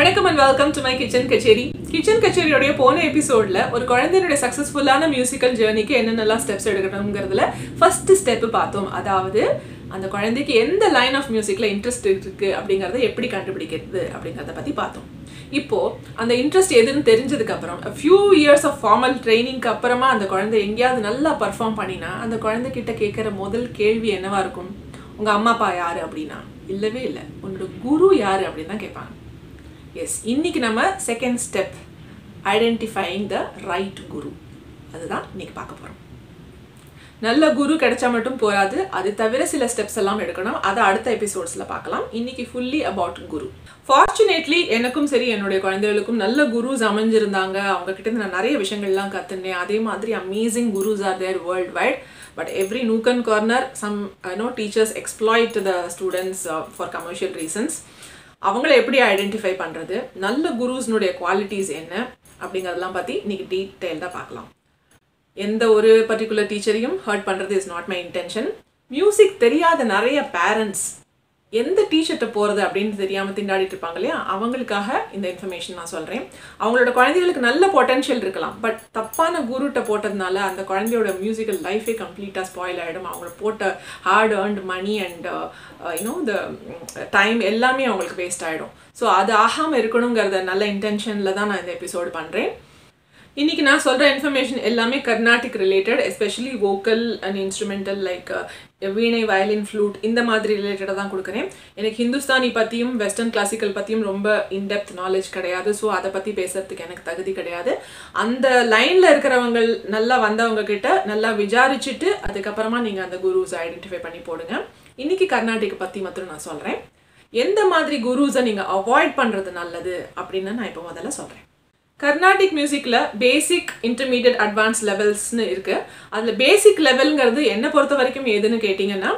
வணக்கம் and welcome to my kitchen Kacheri kitchen கச்சேரியோடைய போன எபிசோட்ல ஒரு குழந்தையினுடைய சக்ஸஸ்ஃபுல்லான மியூசிக்கல் ஜேர்னிக்கு என்னென்னலாம் ஸ்டெப்ஸ் எடுக்கணுங்கிறதுல ஃபர்ஸ்ட் ஸ்டெப் பார்த்தோம் அதாவது அந்த குழந்தைக்கு எந்த லைன் ஆஃப் மியூசிக்ல இன்ட்ரெஸ்ட் இருக்கு அப்படிங்கறத எப்படி கண்டுபிடிக்கிறது அப்படிங்கறத பத்தி பார்த்தோம் இப்போ அந்த இன்ட்ரெஸ்ட் எதுன்னு தெரிஞ்சதுக்கு அப்புறம் ஃபியூ இயர்ஸ் ஆஃப் ஃபார்மல் ட்ரைனிங்க்கு அப்புறமா அந்த குழந்தை எங்கேயாவது நல்லா பர்ஃபார்ம் பண்ணினா அந்த குழந்தை கிட்ட கேட்குற முதல் கேள்வி என்னவா இருக்கும் உங்க அம்மா அப்பா யாரு அப்படின்னா இல்லவே இல்லை உன்னோட குரு யாரு அப்படின்னு தான் கேட்பாங்க எஸ் இன்னைக்கு நம்ம second step identifying the right guru அதுதான் இன்னைக்கு பார்க்க போகிறோம் நல்ல குரு கிடைச்சா மட்டும் போராது அது தவிர சில ஸ்டெப்ஸ் எல்லாம் எடுக்கணும் அதை அடுத்த எபிசோட்ஸில் பார்க்கலாம் இன்னைக்கு ஃபுல்லி அபவுட் குரு ஃபார்ச்சுனேட்லி எனக்கும் சரி என்னுடைய குழந்தைகளுக்கும் நல்ல குருஸ் அமைஞ்சிருந்தாங்க அவங்க கிட்ட இருந்து நான் நிறைய விஷயங்கள்லாம் கற்றுனேன் அதே மாதிரி amazing gurus are there world wide but every nook and corner some no teachers exploit the students for commercial reasons அவங்கள எப்படி ஐடென்டிஃபை பண்ணுறது நல்ல குருஸ்னுடைய குவாலிட்டிஸ் என்ன அப்படிங்கிறதெல்லாம் பற்றி இன்னைக்கு டீட்டெயில்டாக பார்க்கலாம் எந்த ஒரு பர்டிகுலர் டீச்சரையும் ஹர்ட் பண்ணுறது is not my intention music தெரியாத நிறைய பேரண்ட்ஸ் எந்த டீச்சர்கிட்ட போகிறது அப்படின்னு தெரியாமல் திண்டாடிட்டு இருப்பாங்க இல்லையா அவங்களுக்காக இந்த இன்ஃபர்மேஷன் நான் சொல்கிறேன் அவங்களோட குழந்தைகளுக்கு நல்ல பொட்டன்ஷியல் இருக்கலாம் பட் தப்பான குருட்ட போட்டதுனால அந்த குழந்தையோட மியூசிக்கல் லைஃபே கம்ப்ளீட்டாக ஸ்பாயில் ஆகிடும் அவங்கள போட்ட hard earned money and you know the time எல்லாமே அவங்களுக்கு வேஸ்ட் ஆகிடும் ஸோ அது ஆகாமல் இருக்கணுங்கிறத நல்ல இன்டென்ஷனில் தான் நான் இந்த எபிசோடு பண்ணுறேன் இன்னைக்கு நான் சொல்கிற இன்ஃபர்மேஷன் எல்லாமே Carnatic related especially vocal and instrumental like veena violin flute இந்த மாதிரி ரிலேட்டடாக தான் கொடுக்குறேன் எனக்கு ஹிந்துஸ்தானி பற்றியும் வெஸ்டர்ன் கிளாசிக்கல் பற்றியும் ரொம்ப இன்டெப்த் நாலேஜ் கிடையாது ஸோ அதை பற்றி பேசுறதுக்கு எனக்கு தகுதி கிடையாது அந்த லைனில் இருக்கிறவங்க நல்லா வந்தவங்க கிட்ட நல்லா விசாரிச்சுட்டு அதுக்கப்புறமா நீங்கள் அந்த குருஸ் ஐடென்டிஃபை பண்ணி போடுங்க இன்னைக்கு கர்நாடிக் பற்றி மட்டும் நான் சொல்கிறேன் எந்த மாதிரி குருஸை நீங்கள் அவாய்ட் பண்ணுறது நல்லது அப்படின்னு நான் இப்போ முதல்ல சொல்கிறேன் கர்நாடிக் மியூசிக்கில் பேசிக் இன்டர்மீடியட் அட்வான்ஸ் லெவல்ஸ்னு இருக்குது அதில் பேசிக் லெவலுங்கிறது என்னை பொறுத்த வரைக்கும் எதுன்னு கேட்டிங்கன்னா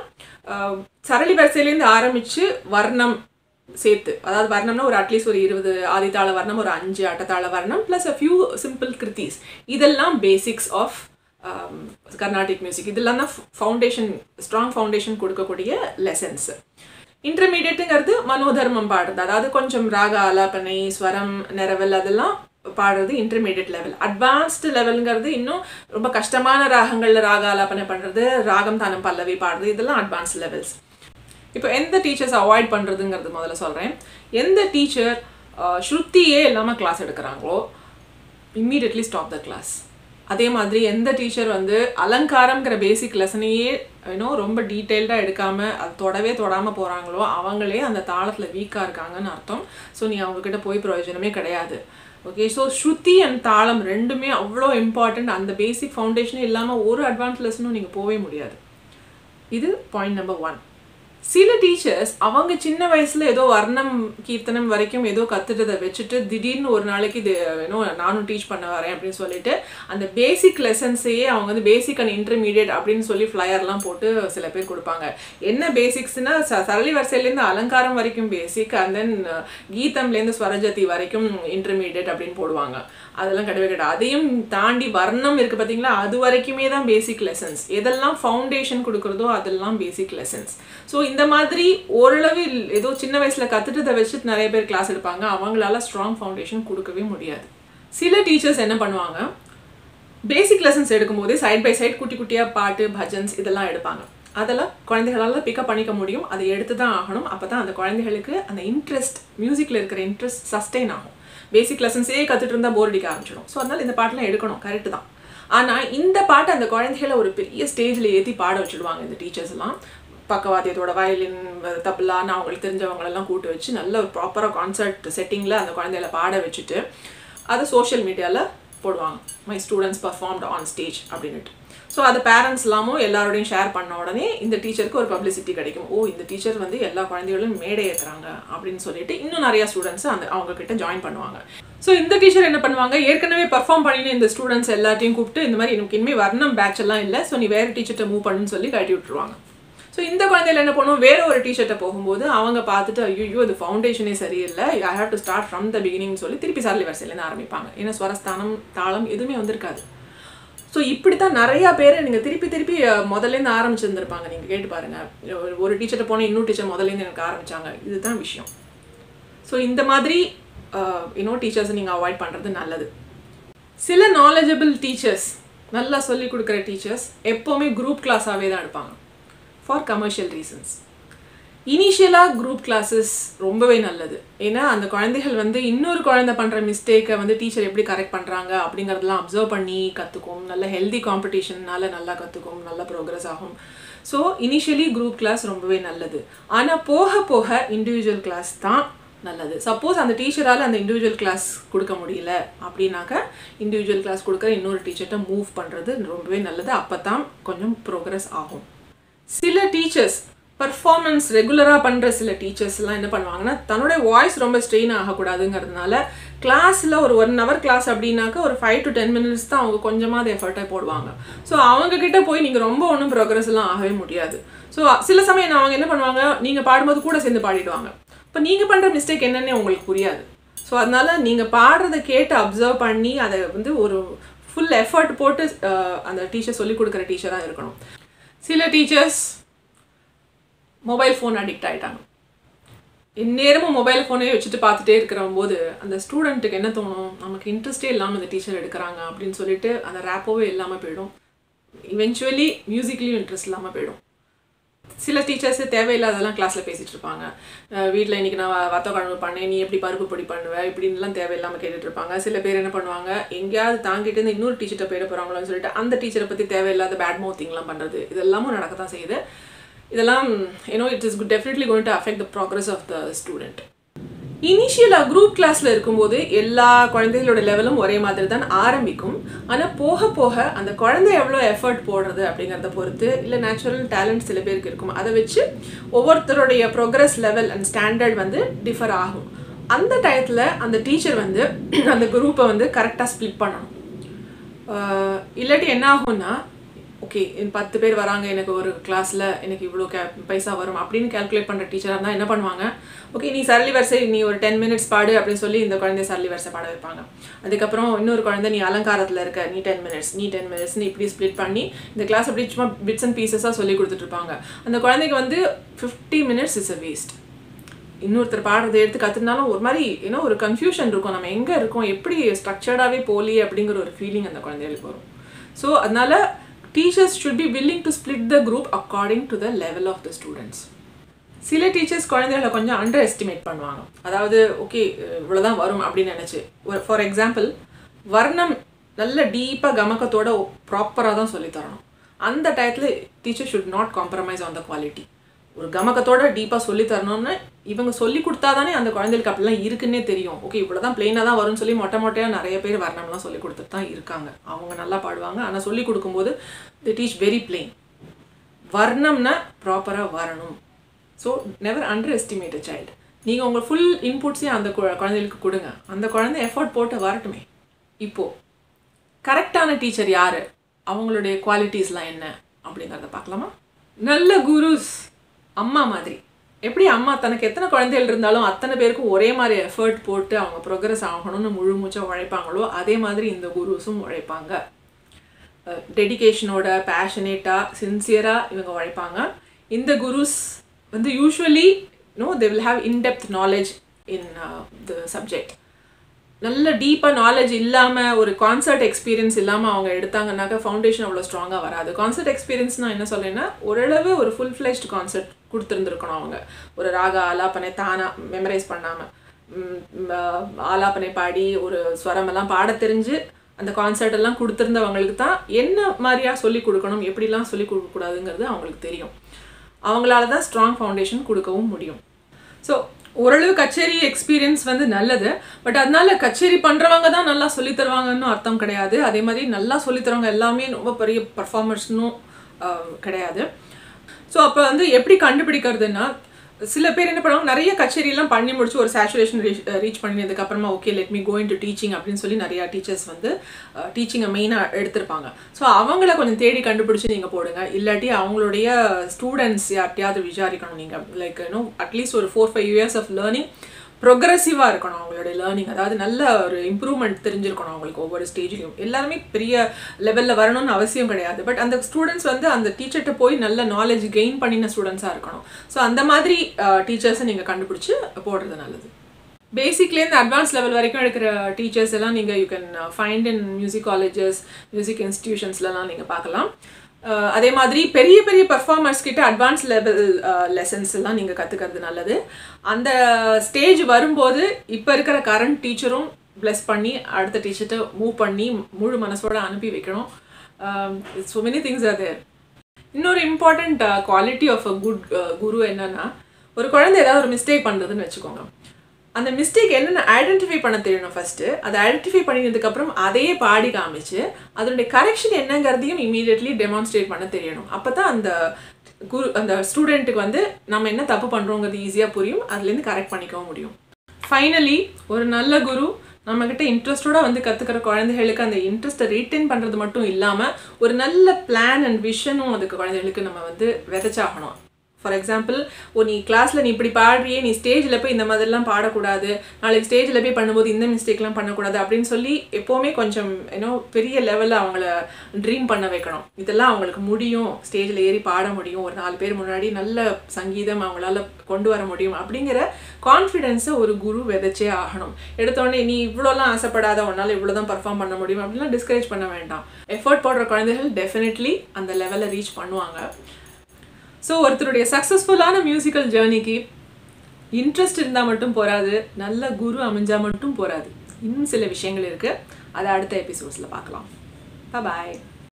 சரளி வரிசையிலேருந்து ஆரம்பித்து வர்ணம் சேர்த்து அதாவது வர்ணம்னா ஒரு அட்லீஸ்ட் ஒரு இருபது ஆதித்தாள வர்ணம் ஒரு அஞ்சு அட்டத்தாள varnam plus a few simple kritis இதெல்லாம் பேசிக்ஸ் ஆஃப் கர்நாடிக் மியூசிக் இதெல்லாம் தான் ஃபவுண்டேஷன் ஸ்ட்ராங் ஃபவுண்டேஷன் கொடுக்கக்கூடிய லெசன்ஸ் இன்டர்மீடியட்டுங்கிறது மனோதர்மம் பாடுறது அதாவது கொஞ்சம் ராக ஆலாபனை ஸ்வரம் நிறவல் அதெல்லாம் பாடுறது இன்டர்மீடியட் லெவல் அட்வான்ஸ்டு லெவலுங்கிறது இன்னும் ரொம்ப கஷ்டமான ராகங்களில் ராக ஆலாபனை பண்ணுறது ராகம் தானம் பல்லவி பாடுறது இதெல்லாம் அட்வான்ஸ் லெவல்ஸ் இப்போ எந்த டீச்சர்ஸ் அவாய்ட் பண்ணுறதுங்கிறது முதல்ல சொல்கிறேன் எந்த டீச்சர் ஸ்ருத்தியே இல்லாமல் கிளாஸ் எடுக்கிறாங்களோ இம்மீடியட்லி ஸ்டாப் த கிளாஸ் அதே மாதிரி எந்த டீச்சர் வந்து அலங்காரங்கிற பேசிக் லெசனையே இன்னும் ரொம்ப டீட்டெயில்டாக எடுக்காமல் அது தொடவே தொடாமல் போகிறாங்களோ அவங்களே அந்த தாளத்தில் வீக்காக இருக்காங்கன்னு அர்த்தம் ஸோ நீ அவங்கக்கிட்ட போய் பிரயோஜனமே கிடையாது ஓகே ஸோ ஸ்ருதி அண்ட் தாளம் ரெண்டுமே அவ்வளோ இம்பார்ட்டண்ட் அந்த பேசிக் ஃபவுண்டேஷனே இல்லாமல் ஒரு அட்வான்ஸ் லெசனும் நீங்கள் போகவே முடியாது இது பாயிண்ட் நம்பர் ஒன் சில டீச்சர்ஸ் அவங்க சின்ன வயசுல ஏதோ வர்ணம் கீர்த்தனம் வரைக்கும் ஏதோ கத்துட்டதை வச்சுட்டு திடீர்னு ஒரு நாளைக்கு இது ஏன்னோ நானும் டீச் பண்ண வரேன் அப்படின்னு சொல்லிட்டு அந்த பேசிக் லெசன்ஸையே அவங்க வந்து பேசிக் அண்ட் இன்டர்மீடியட் அப்படின்னு சொல்லி ஃப்ளையர்லாம் போட்டு சில பேர் கொடுப்பாங்க என்ன பேசிக்ஸ்னா ச சரளி வரிசையிலேருந்து அலங்காரம் வரைக்கும் பேசிக் அண்ட் தென் கீதம்லேருந்து ஸ்வரஜதி வரைக்கும் இன்டர்மீடியட் அப்படின்னு போடுவாங்க அதெல்லாம் கிடையவே கிடையாது அதையும் தாண்டி வர்ணம் இருக்குது பார்த்தீங்களா அது வரைக்குமே தான் பேசிக் லெசன்ஸ் எதெல்லாம் ஃபவுண்டேஷன் கொடுக்குறதோ அதெல்லாம் பேசிக் லெசன்ஸ் ஸோ இந்த மாதிரி ஓரளவு ஏதோ சின்ன வயசில் கற்றுட்டதை வச்சுட்டு நிறைய பேர் கிளாஸ் எடுப்பாங்க அவங்களால ஸ்ட்ராங் ஃபவுண்டேஷன் கொடுக்கவே முடியாது சில டீச்சர்ஸ் என்ன பண்ணுவாங்க பேசிக் லெசன்ஸ் எடுக்கும்போதே சைட் பை சைட் குட்டி குட்டியாக பாட்டு பஜன்ஸ் இதெல்லாம் எடுப்பாங்க அதெல்லாம் குழந்தைகளால் பிக்கப் பண்ணிக்க முடியும் அதை எடுத்து தான் ஆகணும் அப்போ தான் அந்த குழந்தைகளுக்கு அந்த இன்ட்ரெஸ்ட் மியூசிக்கில் இருக்கிற இன்ட்ரெஸ்ட் சஸ்டெயின் ஆகும் பேசிக் லெசன்ஸே கற்றுட்டு இருந்தால் போர் அடிக்க ஆரம்பிச்சிடும் ஸோ அதனால் இந்த பாட்டெலாம் எடுக்கணும் கரெக்டு தான் ஆனால் இந்த பாட்டை அந்த குழந்தைகளை ஒரு பெரிய ஸ்டேஜில் ஏற்றி பாட வச்சுடுவாங்க இந்த டீச்சர்ஸ் எல்லாம் பக்கவாத்தியத்தோட வயலின் தபலான்னு அவங்களுக்கு தெரிஞ்சவங்களெல்லாம் கூட்டு வச்சு நல்ல ஒரு ப்ராப்பராக கான்சர்ட் செட்டிங்கில் அந்த குழந்தைகளை பாட வச்சுட்டு அதை சோஷியல் மீடியாவில் போடுவாங்க my students performed on stage அப்படின்ட்டு ஸோ அது பேரண்ட்ஸ் எல்லாமும் எல்லாரோடையும் ஷேர் பண்ண உடனே இந்த டீச்சருக்கு ஒரு பப்ளிசிட்டி கிடைக்கும் ஓ இந்த டீச்சர் வந்து எல்லா குழந்தைகளும் மேடை ஏற்றுறாங்க அப்படின்னு சொல்லிட்டு இன்னும் நிறையா ஸ்டூடெண்ட்ஸ் அந்த அவங்க கிட்ட ஜாயின் பண்ணுவாங்க ஸோ இந்த டீச்சர் என்ன பண்ணுவாங்க ஏற்கனவே பர்ஃபார்ம் பண்ணின இந்த ஸ்டூடெண்ட்ஸ் எல்லாத்தையும் கூப்பிட்டு இந்த மாதிரி எனக்கு இனிமேல் வர்ணம் பேட்ச் எல்லாம் இல்லை ஸோ நீ வேறு டீச்சர்கிட்ட மூவ் பண்ணுன்னு சொல்லி கட்டி விட்டுருவாங்க ஸோ இந்த குழந்தைகள் என்ன பண்ணுவோம் வேற ஒரு டிஷர்ட்டை போகும்போது அவங்க பார்த்துட்டு ஐயோ இது ஃபவுண்டேஷனே சரியில்லை I have to start from the beginning சொல்லி திருப்பி சரளி வரிசையிலேருந்து ஆரம்பிப்பாங்க ஏன்னா ஸ்வரஸ்தானம் தாளம் எதுவுமே வந்திருக்காது ஸோ இப்படி தான் நிறையா பேர் நீங்கள் திருப்பி திருப்பி அஹ், முதல்லேருந்து ஆரம்பிச்சிருந்துருப்பாங்க நீங்கள் கேட்டு பாருங்கள் ஒரு டீச்சர்கிட்ட போனால் இன்னொரு டீச்சர் முதல்லேருந்து எனக்கு ஆரம்பிச்சாங்க இதுதான் விஷயம் ஸோ இந்த மாதிரி இன்னும் டீச்சர்ஸை நீங்கள் அவாய்ட் பண்ணுறது நல்லது சில நாலேஜபிள் டீச்சர்ஸ் நல்லா சொல்லிக் கொடுக்குற டீச்சர்ஸ் எப்போவுமே குரூப் கிளாஸாகவே தான் எடுப்பாங்க ஃபார் கமர்ஷியல் ரீசன்ஸ் இனிஷியலாக குரூப் கிளாஸஸ் ரொம்பவே நல்லது ஏன்னா அந்த குழந்தைகள் வந்து இன்னொரு குழந்தை பண்ணுற மிஸ்டேக்கை வந்து டீச்சர் எப்படி கரெக்ட் பண்ணுறாங்க அப்படிங்கிறதெல்லாம் அப்சர்வ் பண்ணி கற்றுக்கும் நல்ல ஹெல்தி காம்படிஷன்னால நல்லா கற்றுக்கும் நல்ல ப்ரோக்ரஸ் ஆகும் ஸோ இனிஷியலி குரூப் கிளாஸ் ரொம்பவே நல்லது ஆனால் போக போக இண்டிவிஜுவல் கிளாஸ் தான் நல்லது சப்போஸ் அந்த டீச்சரால் அந்த இண்டிவிஜுவல் கிளாஸ் கொடுக்க முடியல அப்படின்னாக்க இண்டிவிஜுவல் கிளாஸ் கொடுக்குற இன்னொரு டீச்சர்கிட்ட மூவ் பண்ணுறது ரொம்பவே நல்லது அப்போ தான் கொஞ்சம் ப்ரோக்ரஸ் ஆகும் சில டீச்சர்ஸ் பர்ஃபார்மன்ஸ் ரெகுலராக பண்ணுற சில டீச்சர்ஸ்லாம் என்ன பண்ணுவாங்கன்னா தன்னுடைய வாய்ஸ் ரொம்ப ஸ்ட்ரெயின் ஆகக்கூடாதுங்கிறதுனால கிளாஸில் ஒரு ஒன் ஹவர் கிளாஸ் அப்படின்னாக்க ஒரு ஃபைவ் டு டென் மினிட்ஸ் தான் அவங்க கொஞ்சமாக அது எஃபர்ட்டாக போடுவாங்க ஸோ அவங்கக்கிட்ட போய் நீங்கள் ரொம்ப ஒன்றும் ப்ரோக்ரஸ் எல்லாம் ஆகவே முடியாது ஸோ சில சமயம் அவங்க என்ன பண்ணுவாங்க நீங்கள் பாடும்போது கூட சேர்ந்து பாடிடுவாங்க இப்போ நீங்கள் பண்ணுற மிஸ்டேக் என்னன்னே உங்களுக்கு புரியாது ஸோ அதனால நீங்கள் பாடுறதை கேட்டு அப்சர்வ் பண்ணி அதை வந்து ஒரு ஃபுல் எஃபர்ட் போட்டு அந்த டீச்சர் சொல்லிக் கொடுக்குற டீச்சராக இருக்கணும் சில டீச்சர்ஸ் மொபைல் ஃபோன் அடிக்ட் ஆகிட்டாங்க இந்நேரமும் மொபைல் ஃபோனே வச்சுட்டு பார்த்துட்டே இருக்கிற போது அந்த ஸ்டூடெண்ட்டுக்கு என்ன தோணும் நமக்கு இன்ட்ரெஸ்டே இல்லாமல் இந்த டீச்சர் எடுக்கிறாங்க அப்படின்னு சொல்லிட்டு அந்த ரேப்போவே இல்லாமல் போயிடும் இவென்ச்சுவலி மியூசிக்லேயும் இன்ட்ரெஸ்ட் இல்லாமல் போயிடும் சில டீச்சர்ஸ் தேவையில்லாதெல்லாம் கிளாஸில் பேசிகிட்டு இருப்பாங்க வீட்டில் இன்றைக்கி நான் வத்த குழம்பு பண்ணேன் நீ எப்படி பருப்பு பொடி பண்ணுவேன் இப்படின்லாம் தேவையில்லாமல் கேட்டுட்டு இருப்பாங்க சில பேர் என்ன பண்ணுவாங்க எங்கேயாவது தாங்கிட்டு இருந்து இன்னொரு டீச்சர்கிட்ட போயிட போகிறாங்களோன்னு சொல்லிட்டு அந்த டீச்சரை பற்றி தேவையில்லாத பேட் மவுத்திங்லாம் பண்ணுறது இதெல்லாமும் நடக்க தான் செய்யுது இதெல்லாம் you know it is definitely going to affect the progress of the student இனிஷியலாக குரூப் கிளாஸில் இருக்கும்போது எல்லா குழந்தைகளோட லெவலும் ஒரே மாதிரி தான் ஆரம்பிக்கும் ஆனால் போக போக அந்த குழந்தை எவ்வளோ எஃபர்ட் போடுறது அப்படிங்கிறத பொறுத்து இல்லை நேச்சுரல் டேலண்ட் சில பேருக்கு இருக்கும் அதை வச்சு ஒவ்வொருத்தருடைய ப்ரோக்ரஸ் லெவல் அண்ட் ஸ்டாண்டர்ட் வந்து டிஃபர் ஆகும் அந்த டயத்தில் அந்த டீச்சர் வந்து அந்த குரூப்பை வந்து கரெக்டாக ஸ்ப்ளிட் பண்ணணும் இல்லாட்டி என்ன ஆகும்னா ஓகே பத்து பேர் வராங்க எனக்கு ஒரு கிளாஸில் எனக்கு இவ்வளோ கே பைசா வரும் அப்படின்னு கேல்குலேட் பண்ணுற டீச்சராக இருந்தால் என்ன பண்ணுவாங்க ஓகே நீ சரளி வரிசை நீ ஒரு டென் மினிட்ஸ் பாடு அப்படின்னு சொல்லி இந்த குழந்தைய சரளி வரிசை பாட வைப்பாங்க அதுக்கப்புறம் இன்னொரு குழந்தை நீ அலங்காரத்தில் இருக்க நீ டென் மினிட்ஸ் நீ டென் மினிட்ஸ்னு இப்படி ஸ்ப்ளிட் பண்ணி இந்த கிளாஸ் அப்படி சும்மா பிட்ஸ் அண்ட் பீசஸாக சொல்லி கொடுத்துட்ருப்பாங்க அந்த குழந்தைக்கு வந்து fifty minutes is a waste இன்னொருத்தர் பாடுறதை எடுத்து கற்றுனாலும் ஒரு மாதிரி ஏன்னா ஒரு கன்ஃபியூஷன் இருக்கும் நம்ம எங்கே இருக்கோம் எப்படி ஸ்ட்ரக்சர்டாகவே போலி அப்படிங்கிற ஒரு ஃபீலிங் அந்த குழந்தைகளுக்கு வரும் ஸோ அதனால teachers should be willing to split the group according to the level of the students சில டீச்சர்ஸ் குழந்தைகளை கொஞ்சம் அண்டர் எஸ்டிமேட் பண்ணுவாங்க அதாவது ஓகே இவ்வளோதான் வரும் அப்படின்னு நினச்சி ஃபார் எக்ஸாம்பிள் வர்ணம் நல்ல டீப்பாக கமக்கத்தோட ப்ராப்பராக தான் சொல்லித்தரணும் அந்த டயத்தில் teacher should not compromise on the quality ஒரு கமக்கத்தோட டீப்பாக சொல்லி தரணும்னு இவங்க சொல்லி கொடுத்தா தானே அந்த குழந்தைகளுக்கு அப்படிலாம் இருக்குன்னே தெரியும் ஓகே இவ்வளோதான் பிளெயினாக தான் வரும்னு சொல்லி மொட்டை மொட்டையாக நிறைய பேர் வர்ணம்லாம் சொல்லி கொடுத்துட்டு தான் இருக்காங்க அவங்க நல்லா பாடுவாங்க ஆனால் சொல்லி கொடுக்கும்போது தி டீச் வெரி பிளெயின் வர்ணம்னா ப்ராப்பராக வரணும் so never underestimate a child நீங்கள் உங்கள் ஃபுல் இன்புட்ஸையும் அந்த குழந்தைகளுக்கு கொடுங்க அந்த குழந்தை எஃபர்ட் போட்டு வரட்டுமே இப்போது கரெக்டான டீச்சர் யார் அவங்களுடைய குவாலிட்டிஸ்லாம் என்ன அப்படிங்கிறத பார்க்கலாமா நல்ல குருஸ் அம்மா மாதிரி எப்படி அம்மா தனக்கு எத்தனை குழந்தைகள் இருந்தாலும் அத்தனை பேருக்கும் ஒரே மாதிரி எஃபர்ட் போட்டு அவங்க ப்ரோக்ரஸ் ஆகணும்னு முழு மூச்சாக உழைப்பாங்களோ அதே மாதிரி இந்த குருஸும் உழைப்பாங்க டெடிக்கேஷனோட பேஷனேட்டாக சின்சியராக இவங்க உழைப்பாங்க இந்த குருஸ் வந்து usually no they will have in depth knowledge in the subject நல்ல டீப்பாக நாலேஜ் இல்லாமல் ஒரு கான்சர்ட் எக்ஸ்பீரியன்ஸ் இல்லாமல் அவங்க எடுத்தாங்கன்னாக்கா ஃபவுண்டேஷன் அவ்வளோ ஸ்ட்ராங்காக வராது கான்சர்ட் எக்ஸ்பீரியன்ஸ் நான் என்ன சொல்லேன்னா ஓரளவு ஒரு ஃபுல் ஃப்ளெஷ்ட் கான்சர்ட் கொடுத்துருந்துருக்கணும் அவங்க ஒரு ராக ஆலாப்பனை தானாக மெமரைஸ் பண்ணாமல் ஆலாப்பனை பாடி ஒரு ஸ்வரமெல்லாம் பாட தெரிஞ்சு அந்த கான்சர்ட் எல்லாம் கொடுத்துருந்தவங்களுக்கு தான் என்ன மாதிரியாக சொல்லி கொடுக்கணும் எப்படிலாம் சொல்லி கொடுக்கக்கூடாதுங்கிறது அவங்களுக்கு தெரியும் அவங்களால தான் ஸ்ட்ராங் ஃபவுண்டேஷன் கொடுக்கவும் முடியும் ஸோ ஓரளவு கச்சேரி எக்ஸ்பீரியன்ஸ் வந்து நல்லது பட் அதனால கச்சேரி பண்ணுறவங்க தான் நல்லா சொல்லி தருவாங்கன்னு அர்த்தம் கிடையாது அதே மாதிரி நல்லா சொல்லி தருவங்க எல்லாமே ரொம்ப பெரிய பர்ஃபார்மர்ஸ்னும் கிடையாது ஸோ அப்போ வந்து எப்படி கண்டுபிடிக்கிறதுனா சில பேர் என்ன பண்ணுவாங்க நிறைய கச்சேரியெல்லாம் பண்ணி முடிச்சு ஒரு சேச்சுரேஷன் ரீச் ரீச் பண்ணினதுக்கு அப்புறமா okay let me going to teaching அப்படின்னு சொல்லி நிறையா டீச்சர்ஸ் வந்து டீச்சிங்கை மெயினாக எடுத்திருப்பாங்க ஸோ அவங்கள கொஞ்சம் தேடி கண்டுபிடிச்சி நீங்கள் போடுங்க இல்லாட்டி அவங்களுடைய ஸ்டூடெண்ட்ஸ் யார்ட்டையாவது விசாரிக்கணும் நீங்கள் லைக் யூனோ அட்லீஸ்ட் ஒரு four five years of learning ப்ரொக்ரெசிவாக இருக்கணும் அவங்களுடைய லேர்னிங் அதாவது நல்ல ஒரு இம்ப்ரூவ்மெண்ட் தெரிஞ்சிருக்கணும் அவங்களுக்கு ஒவ்வொரு ஸ்டேஜ்லையும் எல்லாருமே பெரிய லெவலில் வரணும்னு அவசியம் கிடையாது பட் அந்த ஸ்டூடெண்ட்ஸ் வந்து அந்த டீச்சர்கிட்ட போய் நல்ல நாலேஜ் கெயின் பண்ணின ஸ்டூடெண்ட்ஸாக இருக்கணும் ஸோ அந்த மாதிரி டீச்சர்ஸை நீங்கள் கண்டுபிடிச்சி போடுறது நல்லது பேசிக்லேருந்து அட்வான்ஸ் லெவல் வரைக்கும் எடுக்கிற டீச்சர்ஸ் எல்லாம் நீங்கள் you can find in music colleges music இன்ஸ்டிடியூஷன்ஸ்லலாம் நீங்கள் பார்க்கலாம் அஹ் அதே மாதிரி பெரிய பெரிய பர்ஃபார்மர்ஸ் கிட்ட அட்வான்ஸ் லெவல் லெசன்ஸ் எல்லாம் நீங்கள் கற்றுக்கிறது நல்லது அந்த ஸ்டேஜ் வரும்போது இப்போ இருக்கிற கரண்ட் டீச்சரும் ப்ளஸ் பண்ணி அடுத்த டீச்சர்கிட்ட மூவ் பண்ணி முழு மனசோட அனுப்பி வைக்கணும் ஸோ மெனி திங்ஸ் அது இன்னொரு important quality of a good guru என்னன்னா ஒரு குழந்தை ஏதாவது ஒரு மிஸ்டேக் பண்ணுறதுன்னு வச்சுக்கோங்க அந்த மிஸ்டேக் என்னென்னு ஐடென்டிஃபை பண்ண தெரியணும் ஃபர்ஸ்ட் அதை ஐடென்டிஃபை பண்ணினதுக்கப்புறம் அதையே பாடி காமிச்சு அதனுடைய கரெக்ஷன் என்னங்கிறதையும் இமீடியட்லி டெமான்ஸ்ட்ரேட் பண்ண தெரியணும் அப்போ தான் அந்த குரு அந்த ஸ்டூடெண்ட்டுக்கு வந்து நம்ம என்ன தப்பு பண்ணுறோங்கிறது ஈஸியாக புரியும் அதுலேருந்து கரெக்ட் பண்ணிக்கவும் முடியும் ஃபைனலி ஒரு நல்ல குரு நம்மக்கிட்ட இன்ட்ரெஸ்டோட வந்து கற்றுக்கிற குழந்தைகளுக்கு அந்த இன்ட்ரெஸ்ட்டை ரீட்டைன் பண்ணுறது மட்டும் இல்லாமல் ஒரு நல்ல பிளான் அண்ட் விஷனும் அதுக்கு குழந்தைகளுக்கு நம்ம வந்து விதைச்சாகணும் ஃபார் எக்ஸாம்பிள் ஓ நீ கிளாஸில் நீ இப்படி பாடுறியே நீ ஸ்டேஜில் போய் இந்த மாதிரிலாம் பாடக்கூடாது நாளைக்கு ஸ்டேஜில் போய் பண்ணும்போது இந்த மிஸ்டேக்லாம் பண்ணக்கூடாது அப்படின்னு சொல்லி எப்போவுமே கொஞ்சம் ஏன்னோ பெரிய லெவலில் அவங்கள ட்ரீம் பண்ண வைக்கணும் இதெல்லாம் அவங்களுக்கு முடியும் ஸ்டேஜில் ஏறி பாட முடியும் ஒரு நாலு பேர் முன்னாடி நல்ல சங்கீதம் அவங்களால கொண்டு வர முடியும் அப்படிங்கிற கான்ஃபிடென்ஸை ஒரு குரு விதைச்சே ஆகணும் எடுத்தோடனே நீ இவ்வளோலாம் ஆசைப்படாத உன்னால் இவ்வளோ தான் பர்ஃபார்ம் பண்ண முடியும் அப்படிலாம் டிஸ்கரேஜ் பண்ண வேண்டாம் எஃபர்ட் போடுற குழந்தைகள் டெஃபினெட்லி அந்த லெவலில் ரீச் பண்ணுவாங்க ஸோ ஒருத்தருடைய சக்ஸஸ்ஃபுல்லான மியூசிக்கல் ஜேர்னிக்கு இன்ட்ரெஸ்ட் இருந்தால் மட்டும் போராது நல்ல குரு அமைஞ்சால் மட்டும் போராது இன்னும் சில விஷயங்கள் இருக்குது அதை அடுத்த எபிசோட்ஸில் பார்க்கலாம் பாய்